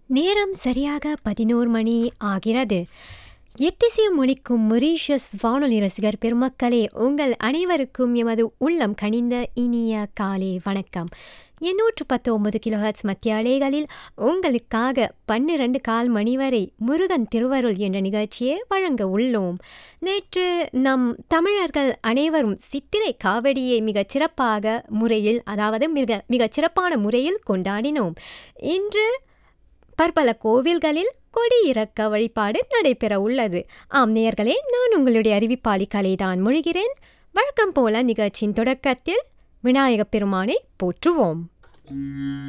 நேரம் சரியாக பதினோரு மணி ஆகிறது எத்திசையும் ஒலிக்கும் மொரீஷியஸ் வானொலி ரசிகர் பெருமக்களே உங்கள் அனைவருக்கும் எமது உள்ளம் கனிந்த இனிய காலை வணக்கம் எண்ணூற்று பத்தொன்பது கிலோஹர்ட்ஸ் மத்திய அலைகளில் உங்களுக்காக பன்னிரண்டு கால் மணி வரை முருகன் திருவருள் என்ற நிகழ்ச்சியை வழங்க உள்ளோம் நேற்று நம் தமிழர்கள் அனைவரும் சித்திரை காவடியை மிகச் சிறப்பாக முறையில் அதாவது மிக மிகச் சிறப்பான முறையில் கொண்டாடினோம் இன்று பற்பல கோவில்களில் கொடியிறக்க வழிபாடு நடைபெற உள்ளது ஆம் நேயர்களே நான் உங்களுடைய அறிவிப்பாளி கலைதான் மொழிகிறேன் வழக்கம் போல நிகழ்ச்சியின் தொடக்கத்தில் விநாயகப் பெருமானை போற்றுவோம்